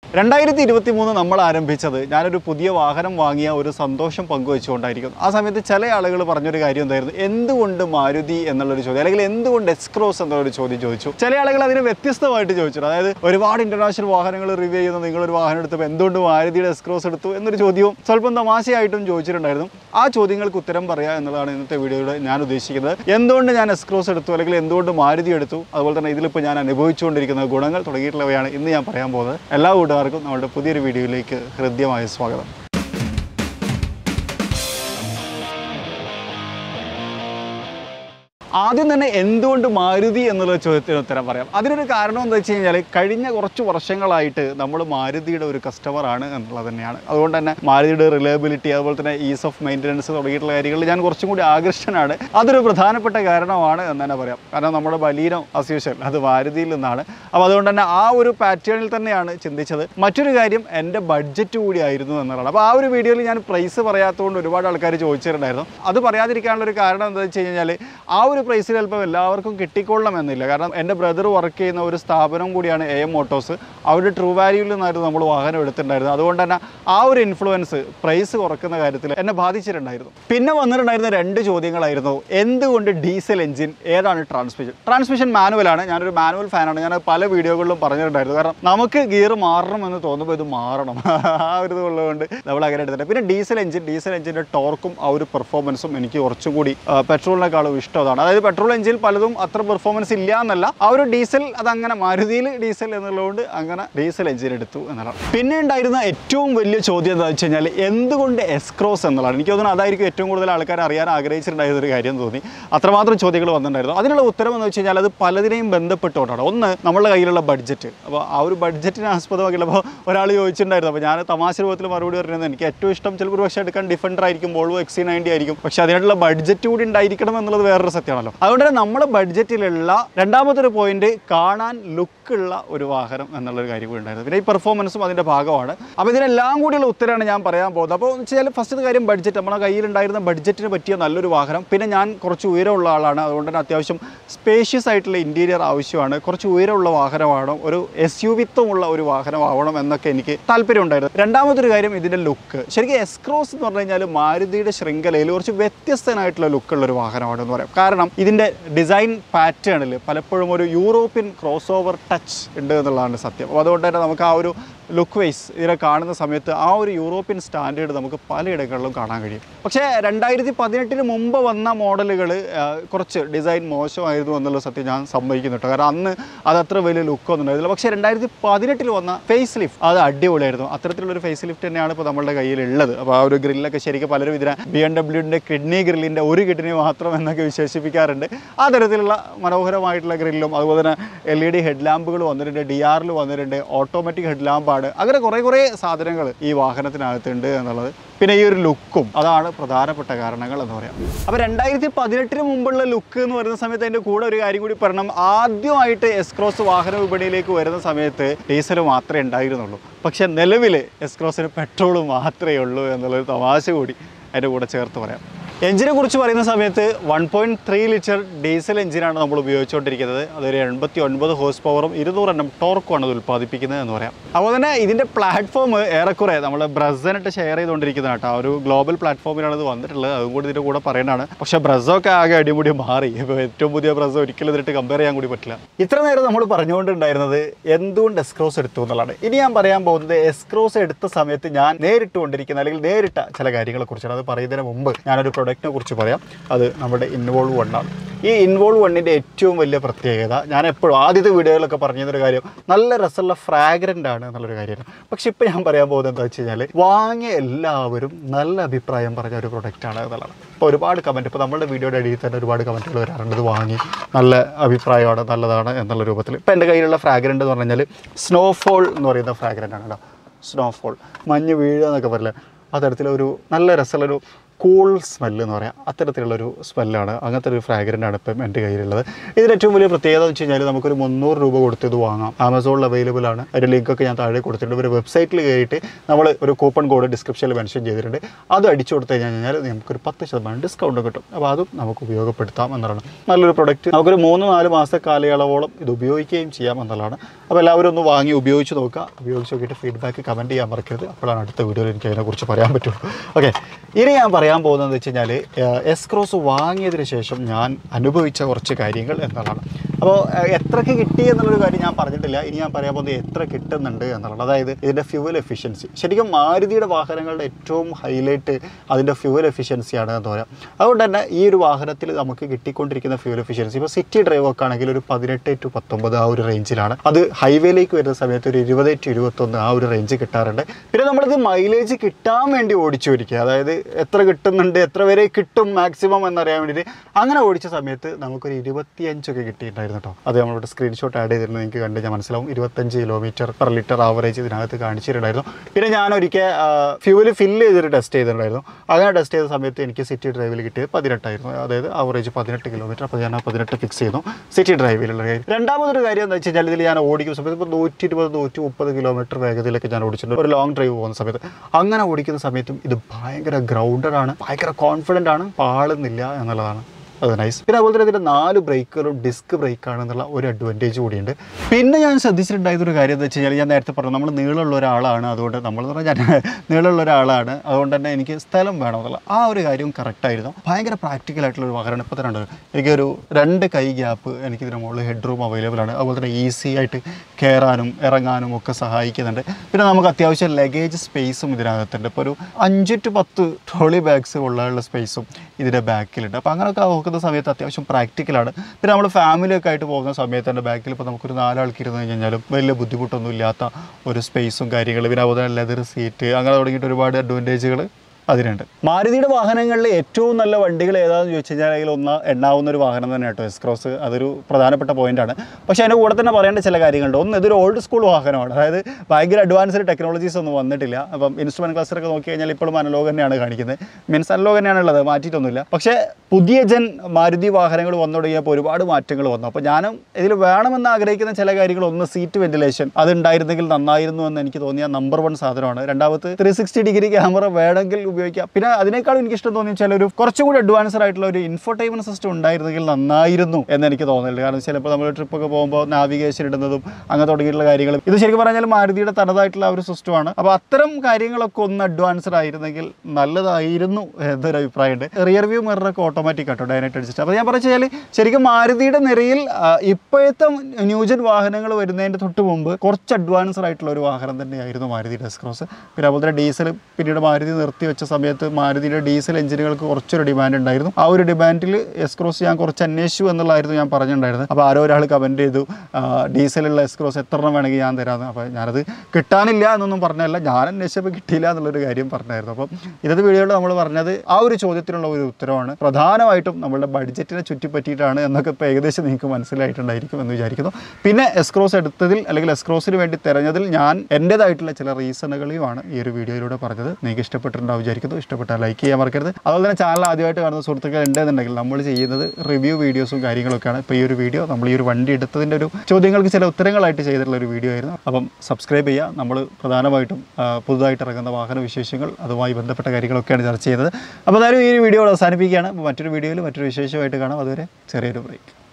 രണ്ടായിരത്തി ഇരുപത്തി മൂന്ന് നമ്മൾ ആരംഭിച്ചത് ഞാനൊരു പുതിയ വാഹനം വാങ്ങിയ ഒരു സന്തോഷം പങ്കുവെച്ചുകൊണ്ടായിരിക്കും ആ സമയത്ത് ചില ആളുകൾ പറഞ്ഞൊരു കാര്യം എന്തായിരുന്നു എന്തുകൊണ്ട് മാരുതി എന്നുള്ളൊരു ചോദ്യം അല്ലെങ്കിൽ എന്തുകൊണ്ട് എക്സ്ക്രോസ് എന്നുള്ളൊരു ചോദ്യം ചോദിച്ചു ചില ആളുകൾ അതിന് വ്യത്യസ്തമായിട്ട് ചോദിച്ചു അതായത് ഒരുപാട് ഇന്റർനാഷണൽ വാഹനങ്ങൾ റിവ്യൂ ചെയ്യുന്ന നിങ്ങളൊരു വാഹനം എടുത്തപ്പോൾ എന്തുകൊണ്ട് മാരുതിയുടെ എക്സ്ക്രോസ് എടുത്തു എന്നൊരു ചോദ്യവും സ്വല്പം തമാശയായിട്ടും ചോദിച്ചിട്ടുണ്ടായിരുന്നു ആ ചോദ്യങ്ങൾക്ക് ഉത്തരം പറയുക എന്നുള്ളതാണ് ഇന്നത്തെ വീഡിയോയുടെ ഞാൻ ഉദ്ദേശിക്കുന്നത് എന്തുകൊണ്ട് ഞാൻ എക്സ്ക്രോസ് എടുത്തു അല്ലെങ്കിൽ എന്തുകൊണ്ട് മാരുതി എടുത്തു അതുപോലെ തന്നെ ഇതിലിപ്പോൾ ഞാൻ അനുഭവിച്ചുകൊണ്ടിരിക്കുന്ന ഗുണങ്ങൾ തുടങ്ങിയിട്ടുള്ളവയാണ് ഇന്ന് ഞാൻ പറയാൻ പോകുന്നത് എല്ലാ കൂട്ടുകാർക്കും നമ്മുടെ പുതിയൊരു വീഡിയോയിലേക്ക് ഹൃദ്യമായ സ്വാഗതം ആദ്യം തന്നെ എന്തുകൊണ്ട് മാരുതി എന്നുള്ള ചോദ്യത്തിന് ഉത്തരം പറയാം അതിനൊരു കാരണം എന്താ വെച്ച് കഴിഞ്ഞാൽ കഴിഞ്ഞ കുറച്ച് വർഷങ്ങളായിട്ട് നമ്മൾ മാരുതിയുടെ ഒരു കസ്റ്റമറാണ് എന്നുള്ളത് തന്നെയാണ് അതുകൊണ്ട് തന്നെ മാരുതിയുടെ റിലയബിലിറ്റി അതുപോലെ തന്നെ ഈസ് ഓഫ് മെയിൻ്റനൻസ് തുടങ്ങിയിട്ടുള്ള കാര്യങ്ങളിൽ ഞാൻ കുറച്ചും കൂടി ആകർഷനാണ് അതൊരു പ്രധാനപ്പെട്ട കാരണമാണ് എന്ന് തന്നെ പറയാം കാരണം നമ്മുടെ ബലീനം അസ്യൂഷൻ അത് മാരുതിയിൽ നിന്നാണ് അപ്പോൾ അതുകൊണ്ട് തന്നെ ആ ഒരു പാറ്റേണിൽ തന്നെയാണ് ചിന്തിച്ചത് മറ്റൊരു കാര്യം എൻ്റെ ബഡ്ജറ്റ് കൂടി ആയിരുന്നു എന്നുള്ളതാണ് അപ്പോൾ ആ ഒരു വീഡിയോയിൽ ഞാൻ പ്രൈസ് പറയാത്തതുകൊണ്ട് ഒരുപാട് ആൾക്കാർ ചോദിച്ചിട്ടുണ്ടായിരുന്നു അത് പറയാതിരിക്കാനുള്ള ഒരു കാരണം എന്താ വെച്ച് കഴിഞ്ഞാൽ ആ ഒരു പ്രൈസിൽ ചിലപ്പോൾ എല്ലാവർക്കും കിട്ടിക്കൊള്ളണം എന്നില്ല കാരണം എൻ്റെ ബ്രദർ വർക്ക് ചെയ്യുന്ന ഒരു സ്ഥാപനം കൂടിയാണ് എ എം മോട്ടോഴ്സ് അവരുടെ ട്രൂ വാല്യൂവിൽ നിന്നായിരുന്നു നമ്മൾ വാഹനം എടുത്തിട്ടുണ്ടായിരുന്നത് അതുകൊണ്ട് തന്നെ ആ ഒരു ഇൻഫ്ലുവൻസ് പ്രൈസ് കുറക്കുന്ന കാര്യത്തിൽ എന്നെ ബാധിച്ചിട്ടുണ്ടായിരുന്നു പിന്നെ വന്നിട്ടുണ്ടായിരുന്ന രണ്ട് ചോദ്യങ്ങളായിരുന്നു എന്തുകൊണ്ട് ഡീസൽ എഞ്ചിൻ ഏതാണ് ട്രാൻസ്മിഷൻ ട്രാൻസ്മിഷൻ മാനുവലാണ് ഞാനൊരു മാനുവൽ ഫാനാണ് ഞാൻ പല വീഡിയോകളിലും പറഞ്ഞിട്ടുണ്ടായിരുന്നു കാരണം നമുക്ക് ഗിയർ മാറണം എന്ന് തോന്നുമ്പോൾ ഇത് മാറണം ആ ഒരു ഇത് ഉള്ളതുകൊണ്ട് നമ്മൾ അങ്ങനെ എടുത്തിട്ടുണ്ട് പിന്നെ ഡീസൽ എഞ്ചിൻ ഡീസൽ എഞ്ചിൻ്റെ ടോർക്കും ആ ഒരു പെർഫോമൻസും എനിക്ക് കുറച്ചും കൂടി ആ, പെട്രോളിനേക്കാളും ഇഷ്ടമാണ് അതായത് പെട്രോൾ എഞ്ചിൻ പലതും അത്ര പെർഫോമൻസ് ഇല്ല എന്നല്ല ആ ഒരു ഡീസൽ അതങ്ങനെ മാരുതിയിൽ ഡീസൽ എന്നുള്ളതുകൊണ്ട് അങ്ങനെ ഡീസൽ എഞ്ചിൻ എടുത്തു എന്നുള്ളതാണ് പിന്നെ ഉണ്ടായിരുന്ന ഏറ്റവും വലിയ ചോദ്യം എന്താ വെച്ച് കഴിഞ്ഞാൽ എന്തുകൊണ്ട് എസ്ക്രോസ് എന്നുള്ളതാണ് എനിക്ക് തോന്നുന്നു അതായിരിക്കും ഏറ്റവും കൂടുതൽ ആൾക്കാർ അറിയാൻ ആഗ്രഹിച്ചിട്ടുണ്ടായിരുന്ന ഒരു കാര്യം എന്ന് തോന്നി അത്രമാത്രം ചോദ്യങ്ങൾ വന്നിട്ടുണ്ടായിരുന്നു അതിനുള്ള ഉത്തരം എന്ന് വെച്ച് കഴിഞ്ഞാൽ അത് പലതിനെയും ബന്ധപ്പെട്ടുകൊണ്ടാണ് ഒന്ന് നമ്മളുടെ കയ്യിലുള്ള ബഡ്ജറ്റ് അപ്പോൾ ആ ഒരു ബഡ്ജറ്റിനെ ആസ്പദമാക്കിയപ്പോൾ ഒരാൾ ചോദിച്ചിട്ടുണ്ടായിരുന്നു അപ്പോൾ ഞാൻ തമാശ രൂപത്തിൽ മറുപടി പറയുന്നത് എനിക്ക് ഏറ്റവും ഇഷ്ടം ചിലപ്പോൾ പക്ഷേ എടുക്കാൻ ഡിഫൻഡർ ആയിരിക്കും വോൾവോ എക്സി നയൻറ്റി ആയിരിക്കും പക്ഷേ അതിനായിട്ടുള്ള ബഡ്ജറ്റ് കൂടി ഉണ്ടായിരിക്കണം എന്നുള്ളത് വേറൊരു സത്യമാണല്ലോ അതുകൊണ്ട് തന്നെ നമ്മുടെ ബഡ്ജറ്റിലുള്ള രണ്ടാമതൊരു പോയിന്റ് കാണാൻ ലുക്കുള്ള ഒരു വാഹനം എന്നുള്ളൊരു കാര്യം കൂടി ഉണ്ടായിരുന്നു പിന്നെ ഈ പെർഫോമൻസും അതിൻ്റെ ഭാഗമാണ് അപ്പോൾ ഇതിനെല്ലാം കൂടിയുള്ള ഉത്തരമാണ് ഞാൻ പറയാൻ പോകുന്നത് അപ്പോൾ എന്ന് വെച്ചാൽ ഫസ്റ്റ് കാര്യം ബഡ്ജറ്റ് നമ്മുടെ കയ്യിലുണ്ടായിരുന്ന ബഡ്ജറ്റിന് പറ്റിയ നല്ലൊരു വാഹനം പിന്നെ ഞാൻ കുറച്ച് ഉയരമുള്ള ആളാണ് അതുകൊണ്ട് തന്നെ അത്യാവശ്യം സ്പേഷ്യസ് ആയിട്ടുള്ള ഇൻറ്റീരിയർ ആവശ്യമാണ് കുറച്ച് ഉയരമുള്ള വാഹനമാണ് ഒരു എസ് യു വിത്വമുള്ള ഒരു വാഹനമാവണം എന്നൊക്കെ എനിക്ക് താല്പര്യം ഉണ്ടായിരുന്നു രണ്ടാമതൊരു കാര്യം ഇതിൻ്റെ ലുക്ക് ശരിക്കും എസ്ക്രോസ് എന്ന് പറഞ്ഞു കഴിഞ്ഞാൽ മാരുതിയുടെ ശൃംഖലയിൽ കുറച്ച് വ്യത്യസ്തനായിട്ടുള്ള ലുക്കുള്ള ഒരു വാഹനമാണ് എന്ന് പറയാം കാരണം ഇതിൻ്റെ ഡിസൈൻ പാറ്റേണിൽ പലപ്പോഴും ഒരു യൂറോപ്യൻ ക്രോസ് ഓവർ ടച്ച് ഉണ്ട് എന്നുള്ളതാണ് സത്യം അപ്പോൾ അതുകൊണ്ട് തന്നെ നമുക്ക് ആ ഒരു ലുക്ക് വൈസ് ഇതിനെ കാണുന്ന സമയത്ത് ആ ഒരു യൂറോപ്യൻ സ്റ്റാൻഡേർഡ് നമുക്ക് പലയിടങ്ങളിലും കാണാൻ കഴിയും പക്ഷേ രണ്ടായിരത്തി പതിനെട്ടിന് മുമ്പ് വന്ന മോഡലുകൾ കുറച്ച് ഡിസൈൻ മോശമായിരുന്നു എന്നുള്ള സത്യം ഞാൻ സമ്മതിക്കുന്നു കേട്ടോ കാരണം അന്ന് അത് അത്ര വലിയ ലുക്കൊന്നും ഉണ്ടായിരുന്നില്ല പക്ഷേ രണ്ടായിരത്തി പതിനെട്ടിൽ വന്ന ഫേസ് ലിഫ്റ്റ് അത് അടിപൊളിയായിരുന്നു അത്തരത്തിലുള്ളൊരു ഫേസ് ലിഫ്റ്റ് തന്നെയാണ് ഇപ്പോൾ നമ്മുടെ കയ്യിലുള്ളത് അപ്പോൾ ആ ഒരു ഗ്രില്ലൊക്കെ ശരിക്കും പലരും ഇതിനെ ബി എം ഡബ്ല്യുവിൻ്റെ കിഡ്നി ഗ്രില്ലിൻ്റെ ഒരു കിഡ്നി മാത്രം എന്നൊക്കെ വിശേഷിപ്പിക്കാറുണ്ട് ആ തരത്തിലുള്ള മനോഹരമായിട്ടുള്ള ഗ്രില്ലും അതുപോലെ തന്നെ എൽ ഇ ഡി ഹെഡ് ലാമ്പുകൾ വന്നിട്ടുണ്ട് ഡി ആറിൽ വന്നിട്ടുണ്ട് ഓട്ടോമാറ്റിക് ഹെഡ് ലാമ്പാണ് അങ്ങനെ കുറേ കുറേ സാധനങ്ങൾ ഈ വാഹനത്തിനകത്തുണ്ട് എന്നുള്ളത് പിന്നെ ഈ ഒരു ലുക്കും അതാണ് പ്രധാനപ്പെട്ട കാരണങ്ങൾ എന്ന് പറയാം അപ്പോൾ രണ്ടായിരത്തി പതിനെട്ടിന് മുമ്പുള്ള ലുക്ക് എന്ന് വരുന്ന സമയത്ത് അതിൻ്റെ കൂടെ ഒരു കാര്യം കൂടി പറയണം ആദ്യമായിട്ട് എസ്ക്രോസ് വാഹന വിപണിയിലേക്ക് വരുന്ന സമയത്ത് ഡീസൽ മാത്രമേ ഉണ്ടായിരുന്നുള്ളൂ പക്ഷേ നിലവിൽ എസ്ക്രോസിന് പെട്രോൾ മാത്രമേ ഉള്ളൂ എന്നുള്ളൊരു തമാശ കൂടി അതിൻ്റെ കൂടെ ചേർത്ത് പറയാം എഞ്ചിനെ കുറിച്ച് പറയുന്ന സമയത്ത് one point three litre diesel എഞ്ചിനാണ് നമ്മൾ ഉപയോഗിച്ചുകൊണ്ടിരിക്കുന്നത് അതൊരു എൺപത്തി ഒൻപത് ഹോഴ്സ് പവറും ഇരുന്നൂറ് എണ്ണം ടോർക്കുമാണ് അത് ഉൽപ്പാദിപ്പിക്കുന്നത് എന്ന് പറയാം അപ്പോൾ തന്നെ ഇതിൻ്റെ പ്ലാറ്റ്ഫോം ഏറെക്കുറെ നമ്മൾ ബ്രസനായിട്ട് ഷെയർ ചെയ്തുകൊണ്ടിരിക്കുന്ന കേട്ടോ ആ ഒരു ഗ്ലോബൽ പ്ലാറ്റ്ഫോമിലാണ് ഇത് വന്നിട്ടുള്ളത് അതും കൂടി ഇതിൻ്റെ കൂടെ പറയേണ്ടതാണ് പക്ഷേ ബ്രസൊക്കെ ആകെ അടിമുടി മാറി ഇപ്പോൾ ഏറ്റവും പുതിയ ബ്രസ് ഒരിക്കലും ഇതിട്ട് കമ്പയർ ചെയ്യാൻ കൂടി പറ്റില്ല ഇത്ര നേരം നമ്മൾ പറഞ്ഞുകൊണ്ടുണ്ടായിരുന്നത് എന്തുകൊണ്ട് എസ്ക്രോസ് എടുത്തു എന്നുള്ളതാണ് ഇനി ഞാൻ പറയാൻ പോകുന്നത് എസ്ക്രോസ് എടുത്ത സമയത്ത് ഞാൻ നേരിട്ട് കൊണ്ടിരിക്കുന്ന അല്ലെങ്കിൽ നേരിട്ട ചില കാര്യങ്ങളെ കുറിച്ചാണ് അത് പറയുന്നതിന് മുമ്പ് ഞാനൊരു പ്രൊഡക്റ്റിനെ കുറിച്ച് പറയാം അത് നമ്മുടെ ഇൻവോൾവ് വണ്ണാണ് ഈ ഇൻവോൾവ് വണ്ണിൻ്റെ ഏറ്റവും വലിയ പ്രത്യേകത ഞാൻ എപ്പോഴും ആദ്യത്തെ വീഡിയോയിലൊക്കെ പറഞ്ഞൊരു കാര്യം നല്ല രസമുള്ള ഫ്രാഗ്രൻ്റ് ആണ് എന്നുള്ളൊരു കാര്യമാണ് പക്ഷെ ഇപ്പോൾ ഞാൻ പറയാൻ പോകുന്നത് എന്താ വെച്ച് കഴിഞ്ഞാൽ വാങ്ങിയ എല്ലാവരും നല്ല അഭിപ്രായം പറഞ്ഞ ഒരു പ്രൊഡക്റ്റാണ് എന്നുള്ളതാണ് ഇപ്പോൾ ഒരുപാട് കമൻറ്റ് ഇപ്പോൾ നമ്മുടെ വീഡിയോയുടെ അടിയിൽ തന്നെ ഒരുപാട് കമൻറ്റുകൾ വരാറുണ്ട് ഇത് വാങ്ങി നല്ല അഭിപ്രായമാണ് നല്ലതാണ് എന്നുള്ള രൂപത്തിൽ ഇപ്പോൾ എൻ്റെ കയ്യിലുള്ള ഫ്രാഗ്രൻ്റ് എന്ന് പറഞ്ഞു കഴിഞ്ഞാൽ സ്നോഫോൾ എന്ന് പറയുന്ന ഫ്രാഗ്രൻ്റ് ആണ് കേട്ടോ സ്നോഫോൾ മഞ്ഞ് വീഴുക എന്നൊക്കെ പറയില്ല ആ തരത്തിലൊരു നല്ല രസമുള്ളൊരു കൂൾ സ്മെല്ല് എന്ന് പറയാം അത്തരത്തിലുള്ളൊരു സ്മെല്ലാണ് അങ്ങനത്തെ ഒരു ഫ്രാഗ്രൻ്റ് ആണ് ഇപ്പം എൻ്റെ കയ്യിലുള്ളത് ഇതിന് ഏറ്റവും വലിയ പ്രത്യേകത എന്ന് വെച്ച് കഴിഞ്ഞാൽ നമുക്കൊരു മുന്നൂറ് രൂപ കൊടുത്ത് ഇത് വാങ്ങാം ആമസോണിൽ അവൈലബിൾ ആണ് അതിൻ്റെ ലിങ്കൊക്കെ ഞാൻ താഴെ കൊടുത്തിട്ടുണ്ട് ഒരു വെബ്സൈറ്റിൽ കയറിയിട്ട് നമ്മൾ ഒരു കൂപ്പൺ കോഡ് ഡിസ്ക്രിപ്ഷനിൽ മെൻഷൻ ചെയ്തിട്ടുണ്ട് അത് അടിച്ചു കൊടുത്തു കഴിഞ്ഞ് കഴിഞ്ഞാൽ നമുക്കൊരു പത്ത് ശതമാനം ഡിസ്കൗണ്ട് കിട്ടും അപ്പോൾ അതും നമുക്ക് ഉപയോഗപ്പെടുത്താം എന്നുള്ളതാണ് നല്ലൊരു പ്രൊഡക്റ്റ് നമുക്കൊരു മൂന്ന് നാല് മാസ കാലയളവോളം ഇത് ഉപയോഗിക്കുകയും ചെയ്യാം എന്നുള്ളതാണ് അപ്പോൾ എല്ലാവരും ഒന്ന് വാങ്ങി ഉപയോഗിച്ച് നോക്കുക ഉപയോഗിച്ച് നോക്കിയിട്ട് ഫീഡ്ബാക്ക് കമൻറ്റ് ചെയ്യാൻ മറക്കരുത് അപ്പോഴാണ് അടുത്ത വീഡിയോയിൽ എനിക്ക് അതിനെക്കുറിച്ച് പറയാൻ പറ്റുള്ളൂ ഓക്കെ ഇനി ഞാൻ പറയാൻ പോകുന്നത് വെച്ച് കഴിഞ്ഞാൽ എസ് ക്രോസ് വാങ്ങിയതിന് ശേഷം ഞാൻ അനുഭവിച്ച കുറച്ച് കാര്യങ്ങൾ എന്നുള്ളതാണ് അപ്പോൾ എത്രക്ക് കിട്ടി എന്നുള്ളൊരു കാര്യം ഞാൻ പറഞ്ഞിട്ടില്ല ഇനി ഞാൻ പറയാൻ പോകുന്നത് എത്ര കിട്ടുന്നുണ്ട് എന്നുള്ളത് അതായത് ഇതിൻ്റെ ഫ്യൂവൽ എഫിഷ്യൻസി ശരിക്കും മാരുതിയുടെ വാഹനങ്ങളുടെ ഏറ്റവും ഹൈലൈറ്റ് അതിൻ്റെ ഫ്യൂവൽ എഫിഷ്യൻസിയാണ് എന്ന് പറയാം അതുകൊണ്ട് തന്നെ ഈ ഒരു വാഹനത്തിൽ നമുക്ക് കിട്ടിക്കൊണ്ടിരിക്കുന്ന ഫ്യൂവൽ എഫിഷ്യൻസി ഇപ്പോൾ സിറ്റി ഡ്രൈവ് ഒക്കെ ആണെങ്കിൽ ഒരു പതിനെട്ട് ടു പത്തൊമ്പത് ആ ഒരു റേഞ്ചിലാണ് അത് ഹൈവേയിലേക്ക് വരുന്ന സമയത്ത് ഒരു ഇരുപത് ടു ഇരുപത്തൊന്ന് ആ ഒരു റേഞ്ച് കിട്ടാറുണ്ട് പിന്നെ നമ്മളിത് മൈലേജ് കിട്ടാൻ വേണ്ടി ഓടിച്ചു വരിക്കുക അതായത് എത്ര കിട്ടുന്നുണ്ട് എത്ര വരെ കിട്ടും മാക്സിമം എന്നറിയാൻ വേണ്ടിയിട്ട് അങ്ങനെ ഓടിച്ച സമയത്ത് നമുക്കൊരു ഇരുപത്തിയഞ്ചൊക്കെ കിട്ടിയിട്ടുണ്ടായിരുന്നു കേട്ടോ അത് നമ്മളിവിടെ സ്ക്രീൻഷോട്ട് ആഡ് ചെയ്തിരുന്നു നിങ്ങൾക്ക് കണ്ട് ഞാൻ മനസ്സിലാവും ഇരുപത്തഞ്ച് കിലോമീറ്റർ പെർ ലിറ്റർ ആവറേജ് ഇതിനകത്ത് കാണിച്ചിട്ടുണ്ടായിരുന്നു പിന്നെ ഞാൻ ഒരിക്കൽ ഫ്യൂവൽ ഫില്ല് ചെയ്തിട്ട് ടെസ്റ്റ് ചെയ്തിട്ടുണ്ടായിരുന്നു അങ്ങനെ ടെസ്റ്റ് ചെയ്ത സമയത്ത് എനിക്ക് സിറ്റി ഡ്രൈവിൽ കിട്ടിയത് പതിനെട്ടായിരുന്നു അതായത് ആവറേജ് പതിനെട്ട് കിലോമീറ്റർ അപ്പോൾ ഞാൻ ആ പതിനെട്ട് ഫിക്സ് ചെയ്തു സിറ്റി ഡ്രൈവിലുള്ള കാര്യം രണ്ടാമതൊരു കാര്യം എന്താ വെച്ച് കഴിഞ്ഞാൽ ഇതിൽ ഞാൻ ഓടിക്കുന്ന സമയത്ത് ഇപ്പോൾ നൂറ്റി ഇരുപത് നൂറ്റി മുപ്പത് കിലോമീറ്റർ വേഗതയിലൊക്കെ ഞാൻ ഓടിച്ചിട്ടുണ്ട് ഒരു ലോങ് ഡ്രൈവ് പോകുന്ന സമയത്ത് അങ്ങനെ ഓടിക്കുന്ന സമയത്തും ഇത് ഭയങ്കര ഗ്രൗണ്ടഡ് ആണ് ഭയങ്കര കോൺഫിഡൻ്റ് ആണ് പാളുന്നില്ല എന്നുള്ളതാണ് അത് നൈസ് പിന്നെ അതുപോലെ തന്നെ ഇതിൻ്റെ നാല് ബ്രേക്കുകളും ഡിസ്ക് ബ്രേക്കാണ് എന്നുള്ള ഒരു അഡ്വാൻറ്റേജ് കൂടിയുണ്ട് പിന്നെ ഞാൻ ശ്രദ്ധിച്ചിട്ടുണ്ടായത് ഒരു കാര്യം എന്താ വെച്ച് കഴിഞ്ഞാൽ ഞാൻ നേരത്തെ പറഞ്ഞു നമ്മൾ നീളമുള്ള ഒരാളാണ് അതുകൊണ്ട് നമ്മൾ എന്ന് പറഞ്ഞാൽ ഞാൻ നീളമുള്ള ഒരാളാണ് അതുകൊണ്ട് തന്നെ എനിക്ക് സ്ഥലം വേണം എന്നുള്ള ആ ഒരു കാര്യവും കറക്റ്റായിരുന്നു ഭയങ്കര പ്രാക്ടിക്കൽ ആയിട്ടുള്ള ഒരു വാഹനമാണ് ഇപ്പോൾ തന്നെ ഉണ്ട് എനിക്കൊരു രണ്ട് കൈ ഗ്യാപ്പ് എനിക്ക് ഇതിന് മുകളിൽ ഹെഡ് റൂം അവൈലബിൾ ആണ് അതുപോലെ തന്നെ ഈസി ആയിട്ട് കയറാനും ഇറങ്ങാനും ഒക്കെ സഹായിക്കുന്നുണ്ട് പിന്നെ നമുക്ക് അത്യാവശ്യം ലഗേജ് സ്പേസും ഇതിനകത്തുണ്ട് ഇപ്പോൾ ഒരു അഞ്ച് ടു പത്ത് ട്രോളി ബാഗ്സ് ഉള്ള സ്പേസും ഇതിൻ്റെ ബാക്കിലുണ്ട് അപ്പോൾ അങ്ങനെയൊക്കെ നോക്കുന്ന സമയത്ത് അത്യാവശ്യം പ്രാക്ടിക്കലാണ് പിന്നെ നമ്മൾ ഫാമിലിയൊക്കെ ആയിട്ട് പോകുന്ന സമയത്ത് എൻ്റെ ബാക്കിൽ ഇപ്പോൾ നമുക്കൊരു നാലാൾക്ക് ഇരുന്ന് കഴിഞ്ഞാലും വലിയ ബുദ്ധിമുട്ടൊന്നും ഇല്ലാത്ത ഒരു സ്പേസും കാര്യങ്ങളും പിന്നെ അതുപോലെ ലെതർ സീറ്റ് അങ്ങനെ തുടങ്ങിയിട്ട് ഒരുപാട് അഡ്വാൻറ്റേജുകൾ അതിനുണ്ട് മാരുതിയുടെ വാഹനങ്ങളിൽ ഏറ്റവും നല്ല വണ്ടികൾ ഏതാണെന്ന് ചോദിച്ചു കഴിഞ്ഞാൽ അതിൽ ഒന്ന് എണ്ണാവുന്ന ഒരു വാഹനം തന്നെ കേട്ടോ എസ് ക്രോസ് അതൊരു പ്രധാനപ്പെട്ട പോയിന്റാണ് പക്ഷേ അതിൻ്റെ കൂടെ തന്നെ പറയേണ്ട ചില കാര്യങ്ങളുണ്ട് ഒന്ന് ഇതൊരു ഓൾഡ് സ്കൂൾ വാഹനമാണ് അതായത് ഭയങ്കര അഡ്വാൻസ്ഡ് ടെക്നോളജീസ് ഒന്നും വന്നിട്ടില്ല അപ്പം ഇൻസ്ട്രുമെൻറ്റ് ക്ലസ്റ്ററൊക്കെ നോക്കി കഴിഞ്ഞാൽ ഇപ്പോഴും അനലോഗ് തന്നെയാണ് കാണിക്കുന്നത് മീൻസ് അനലോഗ് തന്നെയാണ് ഉള്ളത് മാറ്റിയിട്ടൊന്നുമില്ല പക്ഷേ പുതിയ ജൻ മാരുതി വാഹനങ്ങൾ വന്നു തുടങ്ങിയപ്പോൾ ഒരുപാട് മാറ്റങ്ങൾ വന്നു അപ്പോൾ ഞാനും ഇതിൽ വേണമെന്ന് ആഗ്രഹിക്കുന്ന ചില കാര്യങ്ങൾ ഒന്ന് സീറ്റ് വെന്റിലേഷൻ അത് ഉണ്ടായിരുന്നെങ്കിൽ നന്നായിരുന്നു എന്ന് എനിക്ക് തോന്നിയ നമ്പർ വൺ സാധനമാണ് രണ്ടാമത് ത്രീ സിക്സ്റ്റി ഡിഗ്രി ക്യാമറ വേണമെങ്കിൽ ഉപയോഗിക്കാം പിന്നെ അതിനേക്കാളും എനിക്ക് ഇഷ്ടം തോന്നിയ വെച്ചാൽ ഒരു കുറച്ചും കൂടി അഡ്വാൻസ്ഡ് ആയിട്ടുള്ള ഒരു ഇൻഫോർടൈൻമെന്റ് സിസ്റ്റം ഉണ്ടായിരുന്നെങ്കിൽ നന്നായിരുന്നു എന്ന് എനിക്ക് തോന്നുന്നില്ല കാരണം ചിലപ്പോൾ നമ്മൾ ട്രിപ്പൊക്കെ പോകുമ്പോൾ നാവിഗേഷൻ ഇടുന്നതും അങ്ങനെ തുടങ്ങിയിട്ടുള്ള കാര്യങ്ങൾ ഇത് ശരിക്കും പറഞ്ഞാൽ മാരുതിയുടെ തനതായിട്ടുള്ള ആ ഒരു സിസ്റ്റമാണ് അപ്പോൾ അത്തരം കാര്യങ്ങളൊക്കെ ഒന്ന് അഡ്വാൻസ്ഡ് ആയിരുന്നെങ്കിൽ നല്ലതായിരുന്നു എന്നൊരു അഭിപ്രായമുണ്ട് റിയർ വ്യൂ മിററൊക്കെ ഓട്ടോമാറ്റിക് ആട്ടോ ഡയനറ്റ് അടിച്ചിട്ട് അപ്പോൾ ഞാൻ പറഞ്ഞു വെച്ചാൽ ശരിക്കും മാരുതിയുടെ നിരയിൽ ആ, ഇപ്പോഴത്തെ ന്യൂജൻ വാഹനങ്ങൾ വരുന്നതിൻ്റെ തൊട്ട് മുമ്പ് കുറച്ച് അഡ്വാൻസ്ഡ് ആയിട്ടുള്ള ഒരു വാഹനം തന്നെയായിരുന്നു മാരുതി ഡെസ് ക്രോസ് പിന്നെ അതുപോലെ തന്നെ ഡീസൽ പിന്നീട് മാരുതി നിർത്തി വെച്ച സമയത്ത് മാരുതിയുടെ ഡീസൽ എഞ്ചിനുകൾക്ക് കുറച്ചൊരു ഡിമാൻഡ് ഉണ്ടായിരുന്നു ആ ഒരു ഡിമാൻഡിൽ എസ് ക്രോസ് ഞാൻ കുറച്ച് അന്വേഷിച്ചു എന്നുള്ളതായിരുന്നു ഞാൻ പറഞ്ഞിട്ടുണ്ടായിരുന്നത് അപ്പോൾ ആരോ ഒരാൾ കമൻറ്റ് ചെയ്തു ആ, ഡീസലുള്ള എസ് ക്രോസ് എത്ര എണ്ണം വേണമെങ്കിൽ ഞാൻ തരാമെന്ന് അപ്പോൾ ഞാനത് കിട്ടാനില്ല എന്നൊന്നും പറഞ്ഞല്ല ഞാൻ അന്വേഷിച്ചപ്പോൾ കിട്ടിയില്ല എന്നുള്ളൊരു കാര്യം പറഞ്ഞായിരുന്നു അപ്പം ഇന്നത്തെ വീഡിയോയിൽ നമ്മൾ പറഞ്ഞത് ആ ഒരു ചോദ്യത്തിനുള്ള ഒരു ഉത്തരവാണ് പ്രധാനമായിട്ടും നമ്മളുടെ ബഡ്ജറ്റിനെ ചുറ്റിപ്പറ്റിയിട്ടാണ് എന്നൊക്കെ ഇപ്പോൾ ഏകദേശം നിങ്ങൾക്ക് മനസ്സിലായിട്ടുണ്ടായിരിക്കും എന്ന് വിചാരിക്കുന്നു പിന്നെ എസ്ക്രോസ് എടുത്തതിൽ അല്ലെങ്കിൽ എസ്ക്രോസിന് വേണ്ടി തിരഞ്ഞതിൽ ഞാൻ എൻ്റേതായിട്ടുള്ള ചില റീസണുകളെയുമാണ് ഈ ഒരു വീഡിയോയിലൂടെ പറഞ്ഞത് നിങ്ങൾക്ക് ഇഷ്ടപ്പെട്ടിട്ടുണ്ടാവും വിചാരിക്കുന്നു ഇഷ്ടപ്പെട്ടാൽ ലൈക്ക് ചെയ്യാൻ മറക്കരുത് അതുപോലെ തന്നെ ചാനൽ ആദ്യമായിട്ട് കാണുന്ന സുഹൃത്തുക്കൾ ഉണ്ടെന്നുണ്ടെങ്കിൽ നമ്മൾ ചെയ്യുന്നത് റിവ്യൂ വീഡിയോസും കാര്യങ്ങളൊക്കെയാണ് ഇപ്പോൾ ഈ ഒരു വീഡിയോ നമ്മൾ ഈ ഒരു വണ്ടി എടുത്തതിൻ്റെ ഒരു ചോദ്യങ്ങൾക്ക് ചില ഉത്തരങ്ങളായിട്ട് ചെയ്തിട്ടുള്ള ഒരു വീഡിയോ ആയിരുന്നു അപ്പം സബ്സ്ക്രൈബ് ചെയ്യുക നമ്മൾ പ്രധാനമായിട്ടും ആ, പുതുതായിട്ട് ഇറങ്ങുന്ന വാഹന വിശേഷങ്ങൾ അതുമായി ബന്ധപ്പെട്ട കാര്യങ്ങളൊക്കെയാണ് ചർച്ച ചെയ്തത് അപ്പോൾ എന്തായാലും ഈ ഒരു വീഡിയോ അവസാനിപ്പിക്കുകയാണ് അപ്പോൾ മറ്റൊരു വീഡിയോയിൽ മറ്റൊരു വിശേഷമായിട്ട് കാണാം അതുവരെ ചെറിയൊരു ബ്രേക്ക്